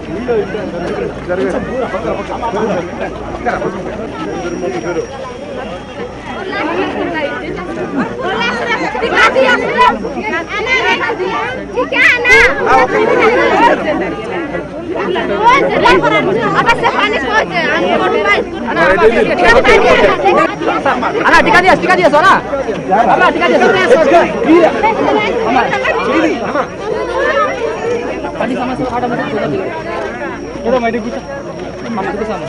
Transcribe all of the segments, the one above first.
అన్నా టికా తీయస్ టికా తీయస్ అన్నా అన్నా టికా పది సంవత్సరాలు ఆటోమేటిక్ ఏదో మైడి కూర్చో మన కూర్చోము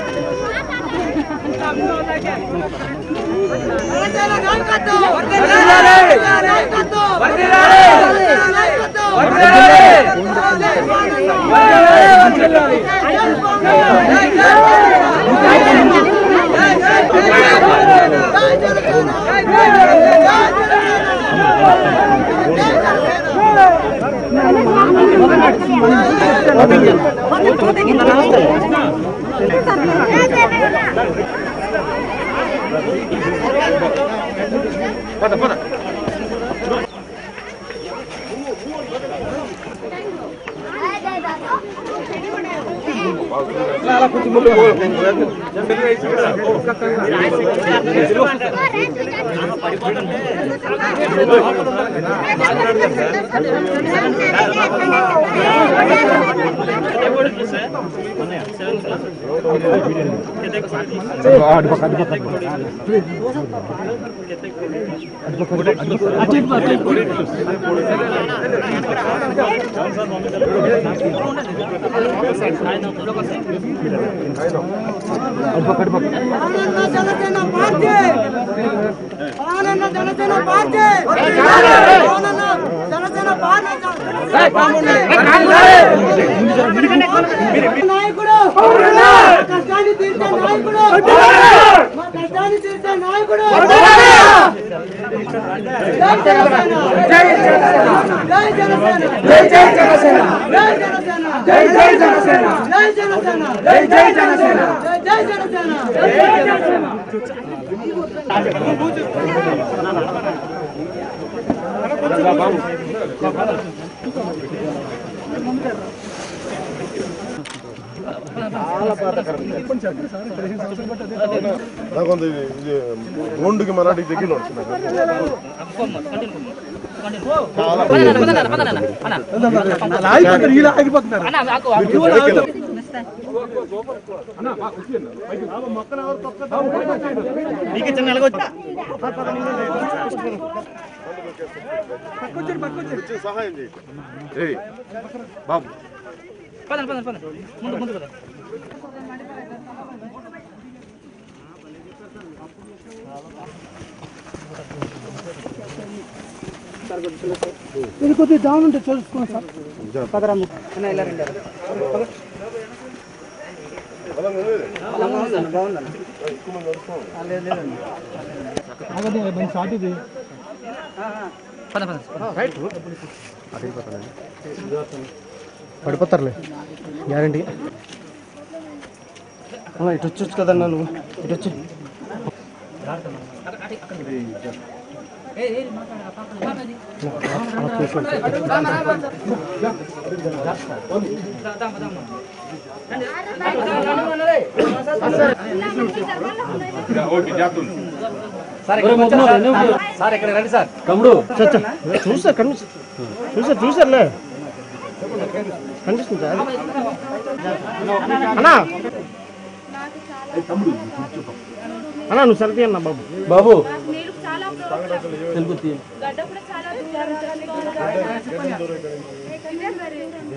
ఆనంద జనసేన పార్టీ ఆనంద జనసేన పార్టీ ఆనంద జనసేన పార్టీ నాయకుడు కష్టాన్ని తీర్చే నాయకుడు మా కష్టాన్ని తీర్చే నాయకుడు జై జనసేన జై జనసేన జై జై జనసేన జై జనసేన జై జై జనసేన జై జనసేన జై జై జనసేన జై జై జనసేన జై జై జనసేన నాకొంత ఇది ఇది రోడ్డుకి మరాఠీకి దగ్గర ఉంటుంది అన్నా నాకు వచ్చి సహాయం చేయి ఏయ్, బాబు పదండి పదండి పదండి ముందు ముందు పదండి ఇది కొద్దిగా డౌన్ ఉంటే చూసుకోండి సార్ పదరాము అన్న ఇలా రండి బలంగా ఉంది. పద పద పడిపోతారులే గ్యారంటీ ఇటు వచ్చొచ్చు కదన్నా నువ్వు ఇటు వచ్చి సార్ ఇక్కడ వచ్చారా? సార్ ఇక్కడ రండి సార్ తమ్ముడు చూసా కనిపిస్తా చూసా చూసారులే కనిపిస్తుంది సార్ అన్నా అన్నా నువ్వు సెల్ఫీ అన్నా బాబు బాబు నీళ్ళు చాలా ప్రాబ్లం గడ్డ కూడా చాలా ఇదే మరి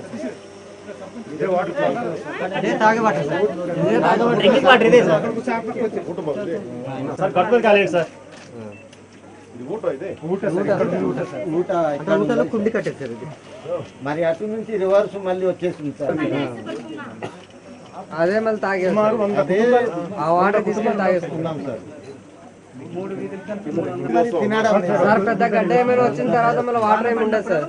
సార్ కట్టుకొని కాలేదు సార్ ఇది ఊట అయితే ఊటలో కుండి కట్టేశారు ఇది మరి అటు నుంచి రివర్స్ మళ్ళీ వచ్చేసింది సార్ అదే మళ్ళీ తాగే అదే ఆ వాటర్ తీసుకొని తాగేసుకున్నాం ఉన్నాం సార్ మరి తినడం లేదు. సార్ పెద్ద గడ్డ ఏమైనా వచ్చిన తర్వాత మళ్ళీ వాటర్ ఏమి ఉండదు సార్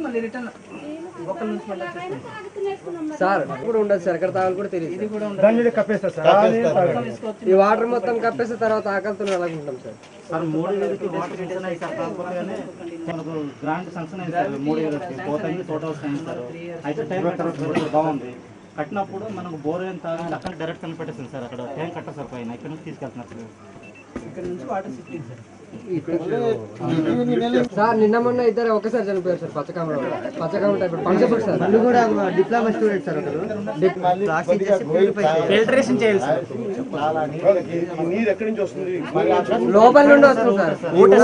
సార్ ఇప్పుడు ఉండదు సార్ ఎక్కడ తాగాలి కూడా తెలియదు ఇది కూడా దాన్ని కప్పేస్తా సార్ ఈ వాటర్ మొత్తం కప్పేస్తే తర్వాత ఆకలితో అలాగుంటాం సార్ సార్ మూడు వేలకి వాటర్ పెన్షన్ అయ్యి సార్ కాకపోతే కానీ మనకు గ్రాంట్ సంక్షన్ అయింది సార్ మూడు వేలకి పోతాయి తోట వస్తాయి సార్ అయితే టైం పెట్టారు బాగుంది కట్టినప్పుడు మనకు బోర్ ఏం తాగి అక్కడ డైరెక్ట్ కనిపెట్టేస్తుంది సార్ అక్కడ ట్యాంక్ కట్ట సార్ పైన ఇక్కడ నుంచి తీసుకెళ్తున్నారు సార్ ఇక్కడ నుంచి వాటర్ షిఫ్టింగ్ సార్ సార్ నిన్న మొన్న ఇద్దరు ఒకసారి చనిపోయారు సార్ పచ్చకామలో పచ్చకామ టైప్ పంచపడి సార్ వాళ్ళు కూడా డిప్లొమా స్టూడెంట్ సార్ ఒకరు ప్లాస్టిక్ చేసి ప్యూరిఫై చేయాలి. ఫిల్టరేషన్ చేయాలి సార్ చాలా నీట్ వాళ్ళకి ఈ నీరు ఎక్కడి నుంచి వస్తుంది లోపల నుండి వస్తుంది సార్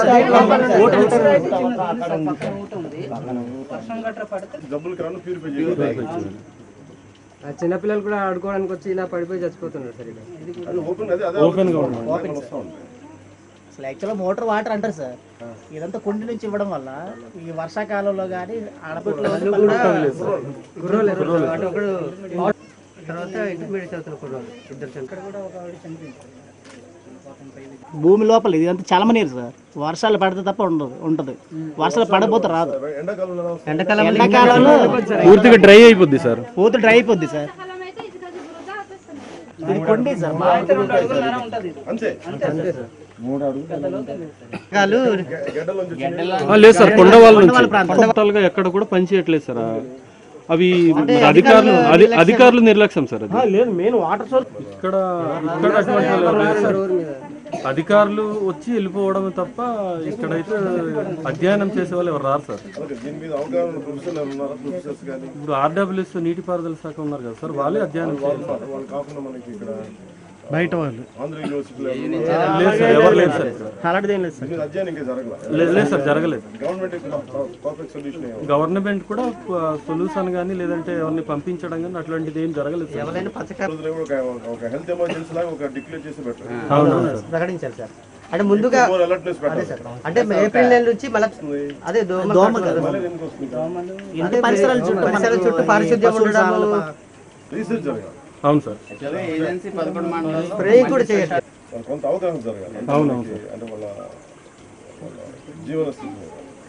డబ్బులు కన్నా ప్యూరిఫై చేయాలి ఆ చిన్నపిల్లలు కూడా ఆడుకోవడానికి వచ్చి ఇలా పడిపోయి చచ్చిపోతున్నారు సార్ ఇక్కడ అది ఓపెన్ అదే అదే ఓపెన్ గా వస్తా ఉంది అసలు యాక్చువల్గా మోటార్ వాటర్ అంటారు సార్ ఇదంతా కుండి నుంచి ఇవ్వడం వల్ల ఈ వర్షాకాలంలో కానీ ఆడపట్లో గుర్రోలు ఎర్రలు. అటు ఒకడు తర్వాత ఇంటర్మీడియట్ చదువుతున్న కుర్రోలు ఇద్దరు చనిపోయారు. భూమి లోపల ఇదంతా చలమనీరు సార్ వర్షాలు పడితే తప్ప ఉండదు ఉంటది వర్షాలు పడబోతే రాదు ఎండాకాలంలో ఎలా వస్తుంది? ఎండాకాలం ఎండాకాలంలో పూర్తిగా డ్రై అయిపోద్ది సార్ పూత డ్రై అయిపోద్ది సార్ కాలం అయితే ఇది కాదు వృధా ఆపేస్తున్నారు ఇది కొండి సార్ మా అంతే మూడు అడుగులు గడ్డల నుంచి ఆ, లేదు సార్ కొండ వాళ్ళ నుంచి టోటల్ గా ఎక్కడ కూడా పని చేయట్లేదు సార్ అవి మరి అధికారులు అధి- అధికారులు నిర్లక్ష్యం సార్ అది లేదు మెయిన్ వాటర్ సోర్స్ ఇక్కడ ఇక్కడ అటువంటి వాళ్ళు ఎవరు లేరు సార్. అధికారులు వచ్చి వెళ్ళిపోవడం తప్ప ఇక్కడైతే అధ్యయనం చేసే వాళ్ళు ఎవరు రారు సార్ ఓకే, దీని మీద అవగాహన ఉన్న ప్రొఫెసర్లు ఎవరు ఉన్నారా ప్రొఫెసర్స్ కానీ ఇప్పుడు ఆర్డబ్ల్యూఎస్ నీటిపారుదల శాఖ ఉన్నారు కదా సార్ వాళ్ళే అధ్యయనం చేయాలి సార్. వాళ్ళు కాకుండా మనకి ఇక్కడ బయట వాళ్ళు ఆంధ్ర యూనివర్సిటీలో లేదు సార్ ఎవరు లేదు సార్ ఇక్కడ అలాంటిది ఏం లేదు సార్ దీని మీద అధ్యయనం ఇంకా జరగల లేదు లేదు సార్ జరగలేదు గవర్నమెంట్ పర్ఫెక్ట్ సొల్యూషన్ ఏమో గవర్నమెంట్ కూడా సొల్యూషన్ కానీ లేదంటే ఎవరిని పంపించడం కానీ అట్లాంటిది ఏం జరగలేదు సార్ రోజులు కూడా ఒక- ఒక హెల్త్ ఎమర్జెన్సీ లాగా ఒక డిక్లేర్ చేసి పెట్టారు అవునవును సార్ ప్రకటించారు సార్ అంటే ముందుగా మోర్ అలర్ట్నెస్ పెట్టారు అంటే ఏప్రిల్ నెల నుంచి మళ్ళీ అదే దోమ దోమ మళ్ళీ దేనికి వస్తుంది ఇంటి పరిసరాల చుట్టూ పరిసరాల చుట్టూ పారిశుద్ధ్యం ఉండడం రీసెర్చ్ జరగాలి అవును సార్ స్ప్రేయింగ్ కూడా చేయట్లేదు వాళ్ళకి కొంత అవగాహన జరగాలి అంటే అవునవును వాళ్ళకి- అంటే వాళ్ళ వాళ్ళ జీవన స్థితి మీద.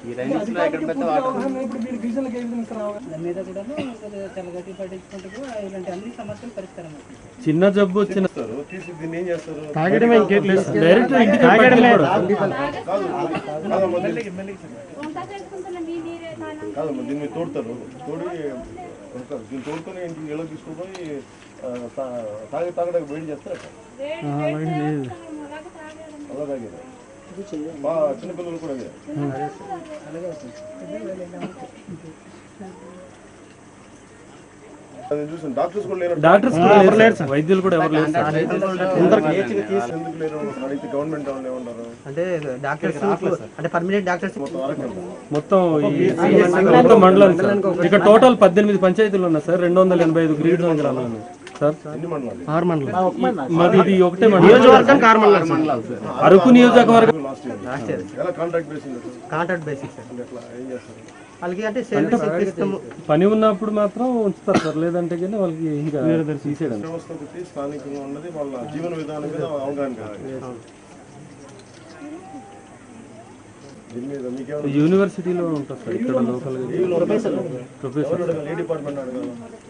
దాని మీద కూడా తెల్లగట్టి పట్టించుకుంటూ ఇలాంటి అన్ని సమస్యలు పరిష్కారం అవుతుంది చిన్న జబ్బు వచ్చిన చేస్తారు, తీసి దీన్ని ఏం చేస్తారు తాగడమే ఇంకేం లేదు సార్ డైరెక్ట్ ఇంటికి పట్టుకెళ్ళిపోవడం. కాదు కాదమ్మా దీన్ని- వంట చేసుకుంటున్న మీ నీరే తానం కాదమ్మా దీన్ని మీరు తోడతారు తోడి ఉంటారు. దీన్ని తోడుకొని ఇంటికి ఇళ్ళకి తీసుకుపోయి ఆ, తా- తాగి తాగడానికి వేడి చేస్తారు అక్కడ. వేడి వేడి చేస్తాము, అలాగే తాగేయడం. అలా తాగేది మా చిన్నపిల్లలు కూడా అదే అది చూసాను డాక్టర్స్ కూడా లేరు డాక్టర్స్ కూడా లేరు సార్. వైద్యులు కూడా ఎవరు లేరు సార్ ఎందుకు లేరు అడిగితే గవర్నమెంట్ వాళ్ళు ఏమన్నారు అంటే డాక్టర్స్ అంటే పర్మనెంట్ డాక్టర్స్ మొత్తం ఆరోగ్యం మొత్తం ఈ మొత్తం మండలం సార్ ఇక్కడ టోటల్ పద్దెనిమిది పంచాయతీలు ఉన్నాయి సార్ రెండు వందల ఎనభై ఐదు గ్రీడ్ గ్రామాలు ఉన్నాయి సార్ ఎన్ని మండలాలు ఆరు మండలం మాది ఇది ఒకటే మండలం అరకు నియోజకవర్గం లాస్ట్ ఇయర్ ఎలా కాంట్రాక్ట్ బేసింది కాంట్రాక్ట్ బేసిక్స్ అంటే ఎట్లా ఏం చేస్తారు వాళ్ళకి అంటే శాలరీ ఇస్తాము పని ఉన్నప్పుడు మాత్రం ఉంచుతారు సార్ లేదంటే కానీ వాళ్ళకి ఇంకా తీసేయడం వ్యవస్థ ఒకటి స్థానికంగా ఉన్నది వాళ్ళ జీవన విధానం మీద అవగాహన కావాలి దీని మీద మీకేమైనా యూనివర్సిటీలో ఉంటుంది సార్ ఇక్కడ లోకల్ ప్రొఫెసర్ ఎవరు అడగాలి? ఏ డిపార్ట్మెంట్ అడగాలి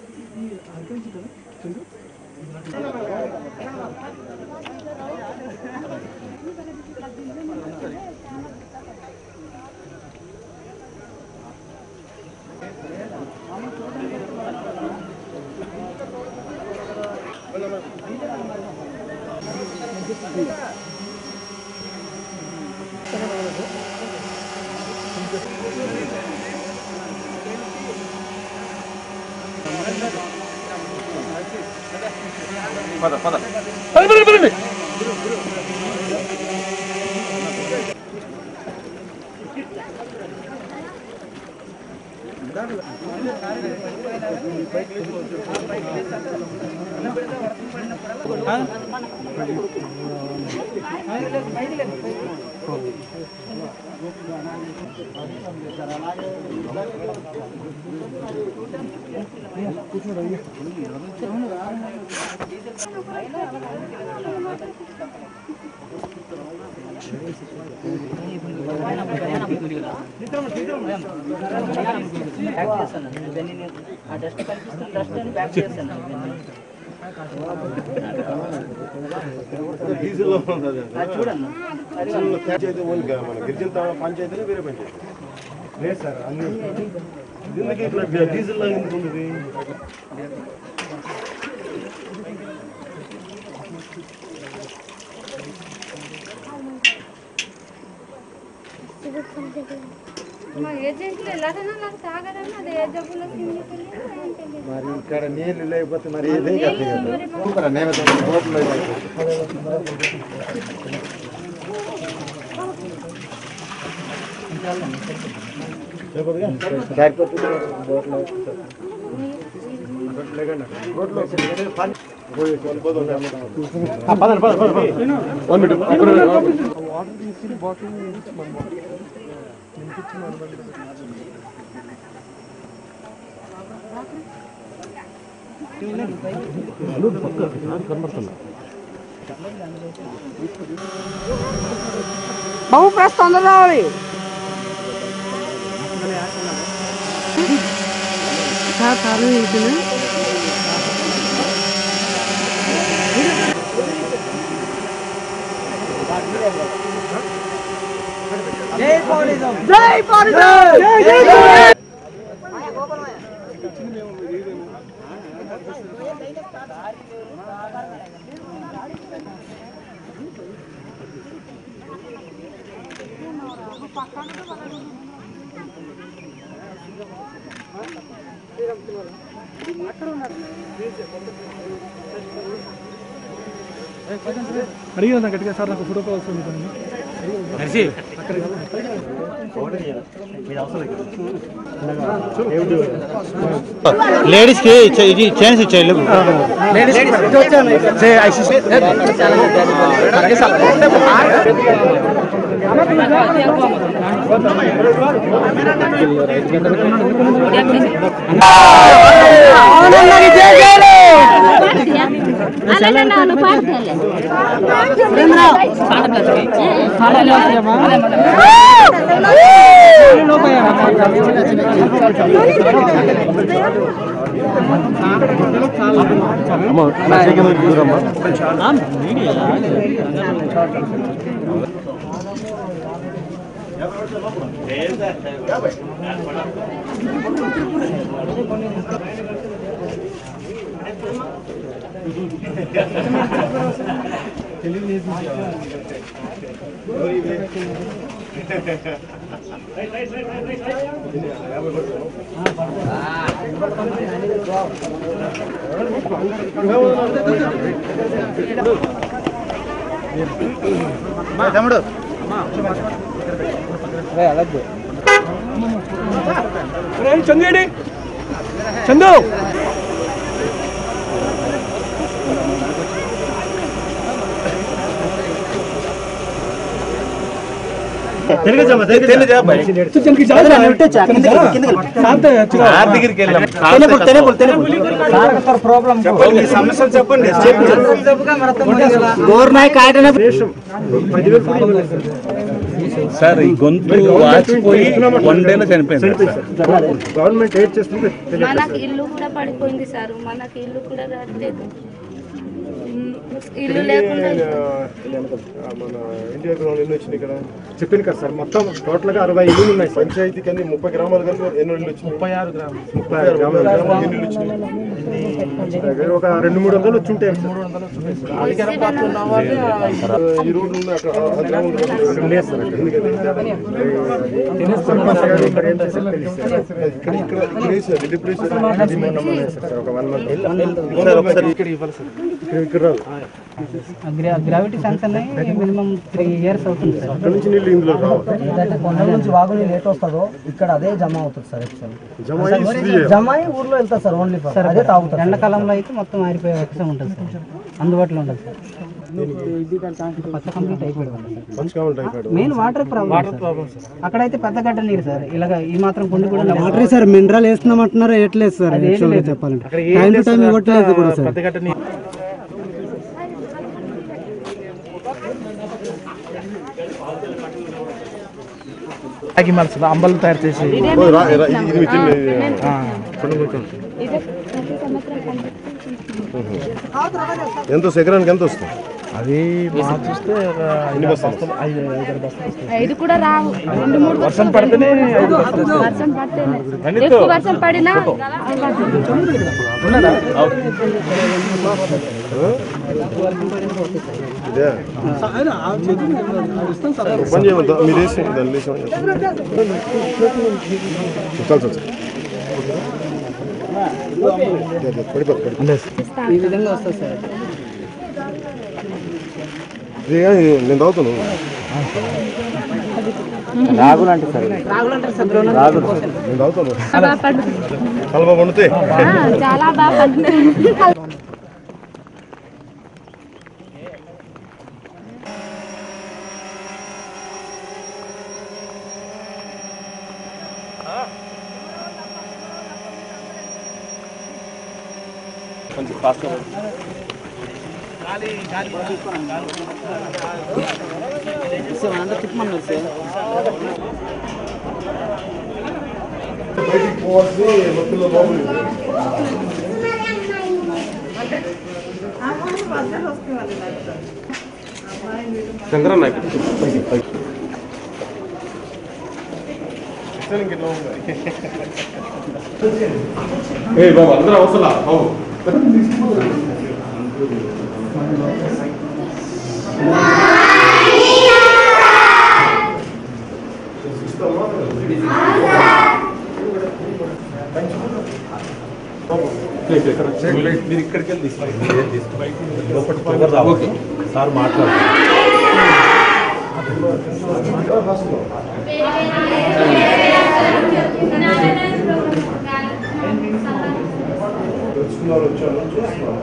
ఆ డస్ట్ కనిపిస్తున్న డస్ట్ అని బ్యాక్ చేస్తాను డీజిల్ లో ఉన్నది అది చూడండి అసలు పంచాయతీ ఓన్లీ కాదు, మన గిరిజన తాండ పంచాయతీ వేరే పంచాయతీ లేదు సార్ అన్ని ఎందుకు ఇట్లా డీజిల్ లో ఎందుకు ఉంది మా ఏజెంట్లు ఎలాగైనా నాకు తాగరన్నా అది ఏ జబ్బులో కిందకి వెళ్ళి ఏం తెలియదు. మరి ఇక్కడ నీళ్లు లేకపోతే మరి ఏదే కదా నేనే బోట్లో సరిపోతుంది బోట్లో బాబు ప్రెస్ తొందర రావాలి జై పాలిజం జై పాలిజం జై జై అడిగిన గట్టిగా సార్ నాకు ఫోటో కావాల్సి ఉంది కానీ లేడీస్ కి ఇది ఛాన్స్ ఇచ్చాయి ಅಲ್ಲ ನಾನು ಪಾಡ್ತೇನೆ తమ్ముడు చందు చందు సార్ ఈ గొంతు వాచిపోయి వన్ డేలో చనిపోయింది గవర్నమెంట్ ఏడ్ చేస్తుంది మనకి ఇల్లు కూడా పడిపోయింది సార్ మనకి ఇల్లు కూడా రావట్లేదు ఉమ్, ఇల్లు లేకుండా మన ఇండియా గ్రౌండ్ ఎన్ని వచ్చినాయి ఇక్కడ చెప్పింది కదా సార్ మొత్తం టోటల్ గా అరవై ఇల్లు ఉన్నాయి సార్ పంచాయతీ కానీ ముప్పై గ్రామాలు కానీ ఎన్ని ఇళ్ళు వచ్చినాయి ముప్పై ఆరు గ్రాములు ముప్పై ఆరు గ్రామాలు గ్రామాలు ఎన్ని ఇళ్ళు వచ్చినాయి దగ్గర ఒక రెండు మూడు వందలు వచ్చి ఉంటాయి మూడు వందలు ఈ రోడ్డు ఉన్న అక్కడ ఆ గ్రామంలో లేదు సార్ అక్కడ. సర్పంచ్ గారు ఇక్కడ ఏం చేశారో తెలియదు సార్. ఇక్కడ ఇక్కడ ఇక్కడ వేసారు ఢిల్లీ ప్లేస్ అది మొన్న మొన్న వేశారు సార్ ఒక వన్ మంత్ ఇక్కడ ఇవ్వాలి సార్ ఇక్కడ ఇక్కడ రాదు గ్రావిటీ శాంక్షన్ అయ్యి మినిమం త్రీ ఇయర్స్ అవుతుంది సార్ అక్కడ నుంచి నీళ్ళు ఇందులో రావాలి ఏదైతే కొండ నుంచి వాగుని లేట్ వస్తుందో ఇక్కడ అదే జమ అవుతుంది సార్ యాక్చువల్ జమ అయ్యి శుద్ధి చేయాలి. జమ అయ్యి ఊర్లో వెళ్తారు సార్ ఓన్లీ సార్ అదే తాగుతారు ఎండాకాలంలో అయితే మొత్తం ఆరిపోయే అవకాశం ఉంటుంది సార్ అందుబాటులో ఉంటుంది సార్ పచ్చ కంప్లీట్ అయిపోయింది పంచకామల typhoid main water problem sir అక్కడైతే పెద్ద గడ్డ నీరు సార్ ఇలాగ ఈ మాత్రం కుండి కూడా వాటర్ సార్ మినరల్ వేస్తున్నామంటున్నారు వేయట్లేదు సార్ చెప్పాలంటే టైం టు టైం ఇవ్వట్లేదు కూడా సార్ అంబలు తయారు చేసి ఓ, రా- రా- ఇది ఇది మీ తిండి. ఇదే ప్రతి సంవత్సరం పండిస్తుంది ఎంత వస్తుంది? ఎకరానికి ఎంత వస్తుంది అది మా చూస్తే ఒక ఐదు బస్తాలు ఐదు ఐదారు బస్తాలు వస్తాయి ఐదు కూడా రావు రెండు మూడు వర్షం పడితేనే ఐదు బస్తాలు వస్తాయి. వర్షం పడితేనే ఎక్కువ వర్షం పడినా ఇదే ఒక పని చేయమంటారా మీరు వేసి దాన్ని వేసి చాలు చాలు పడిపోతుంది పడిపోతుంది ఈ విధంగా వస్తుంది సార్ ఇదిగా నేను తాగుతాను రాగులు అంటే సార్ రాగులు నేను తాగుతాను బాగా పండు చాలా బాగా పండుతాయి ఆ, చాలా బాగా పండుతుంది బయటికి పోవాల్సి మొత్తం లోపలికి చంద్రన్న ఇట్లా ఉంది ఏ బాబు అందరూ అవసరం బాబు మీరు ఇక్కడికి వెళ్ళి ఓకే సార్ మాట్లాడు తెలుసుకున్నారు వచ్చాను చూస్తున్నాను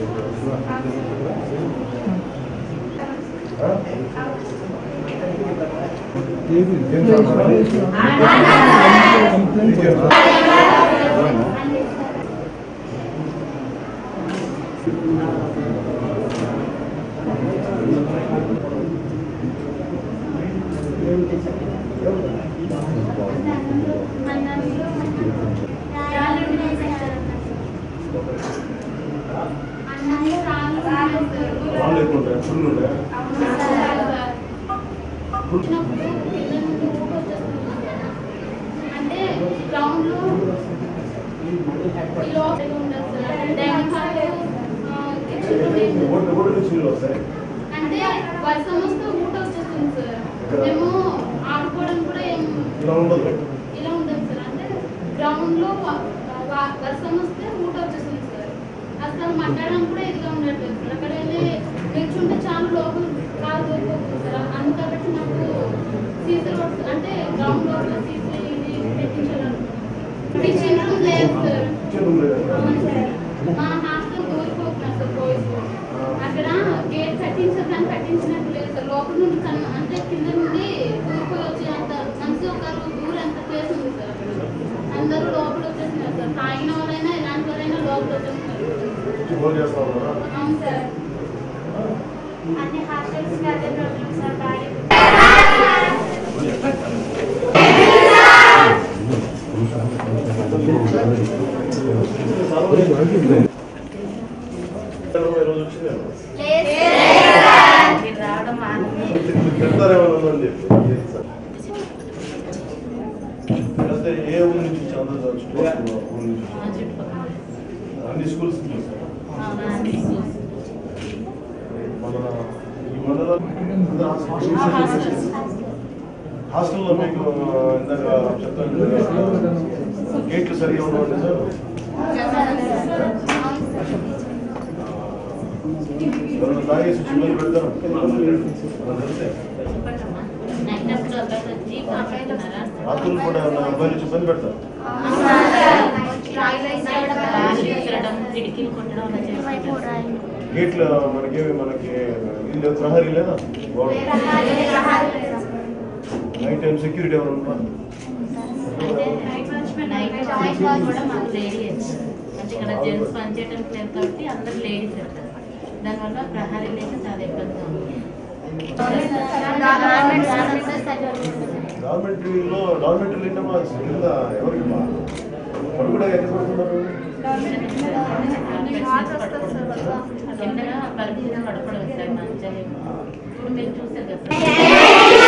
వాళ్ళు ఎక్కువ ఉంటాయి ఫుల్ ఉంటాయి అంటే గ్రౌండ్ లో ఈ లోపల ఉండదు సార్ డైనింగ్ హాల్ కిచెన్ ఓటు ఓటు నుంచి నీళ్ళు వస్తాయి అంటే వర్షం వస్తే ఊట వచ్చేస్తుంది సార్ మేము ఆడుకోవడం కూడా ఏం ఇలా ఉండదు ఇలా ఉండదు సార్ అంటే గ్రౌండ్ లో వ- వ- వర్షం వస్తే ఊట వచ్చేస్తుంది సార్ అసలు మాట్లాడడం కూడా ఇదిగా ఉండట్లేదు సార్ అక్కడ వెళ్ళి నిల్చుంటే చాలా లోపల కాలు దొరికిపోతుంది సార్ అందుకు కాబట్టి నాకు సీసీ రోడ్స్ అంటే గ్రౌండ్ లోపల సీసీ ఇది పెట్టించాలనుకుంటున్నాను కిచెన్ రూమ్ లేదు సార్ కిచెన్ రూమ్ లేదు అవును సార్ మా హాస్టల్ దూరిపోతున్నారు సార్ బాయ్స్ అక్కడ గేట్ కట్టించారు కానీ కట్టించినట్టు లేదు సార్ లోపల నుండి కన్- అంటే కింద నుండి దూరిపోయి వచ్చే అంత మనిషి ఒకరు దూరం ఎంత ప్లేస్ ఉంది సార్ అక్కడ అందరూ లోపల వచ్చేస్తున్నారు సార్ తాగిన వాళ్ళైనా ఎలాంటి వాళ్ళైనా లోపల వచ్చేస్తున్నారు ఫోన్ చేస్తా ఉన్నారా అవును సార్ అన్ని హాస్టల్స్ అదే ప్రాబ్లం సార్ బాగా ఇరవై రోజు వచ్చిందేమో మీరు రావడం మానేసి పెడతారేమో అని చెప్పి అయితే ఏ ఊరు నుంచి వచ్చి అందరూ చదువుకుంటున్నారు? ఊరు నుంచి వచ్చి. అన్ని స్కూల్స్ నుంచి వస్తారా? మన ఈ మండలం అందరూ హాస్టల్స్. హాస్టల్లో మీకు ఇందాక చెప్తాను గేట్లు సరిగా ఉండవండి సార్ ఎవరైనా తాగేసి వచ్చి ఇబ్బంది పెడతారు తెలిస్తే రాత్రులు కూడా ఏమన్నా అబ్బాయిలు వచ్చి ఇబ్బంది పెడతారు కిటికీలు కొట్టడం అలా చేస్తారు గేట్లు మనకి మనకి ఇల్లు ప్రహరీ లేదా గోడ. నైట్ టైం సెక్యూరిటీ ఎవరు ఉంటారు నైట్ వాచ్ కూడా మాకు లేడీస్ అంటే ఇక్కడ జెంట్స్ పనిచేయడానికి లేదు కాబట్టి అందరు లేడీస్ వెళ్తారు దానివల్ల ప్రహారీ లేక చాలా ఇబ్బందిగా ఉంది డార్మెంటరీలో డార్మెంటరీలు ఏంటమ్మా కింద ఎవరికి మా వాళ్ళు కూడా ఎక్కడ పడుతున్నారు కిందగా కడుపు కడపడదు సార్ మంచిగా ఇప్పుడు మీరు చూసారు కదా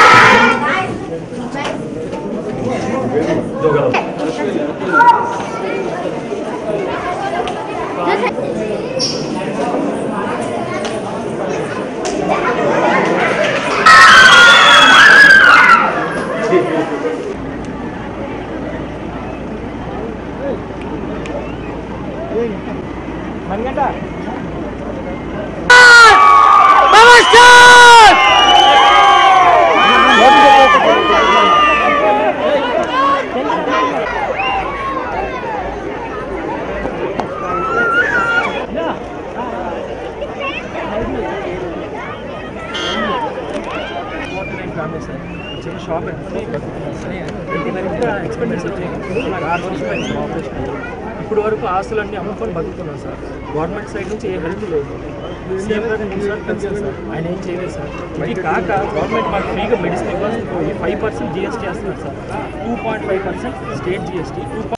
చిన్న షాప్ పెట్టుకుని బతుకుతున్నాను ఎక్స్పెండిచర్ నాకు ఆరు సంవత్సరాలు అయింది మా ఆపరేషన్ అయ్యి. ఇప్పుడు వరకు ఆస్తులన్నీ అమ్ముకొని బతుకుతున్నాను సార్ గవర్నమెంట్ సైడ్ నుంచి ఏ హెల్ప్ లేదు సీఎం గారు ఇన్సూరెన్స్ పెన్షన్ సార్ ఆయన ఏం చేయలేదు సార్ ఇది కాక గవర్నమెంట్ మాకు ఫ్రీగా మెడిసిన్ ఇవ్వాల్సి పోయి ఫైవ్ పర్సెంట్ జిఎస్టీ వేస్తున్నారు sir two point five percent state GST two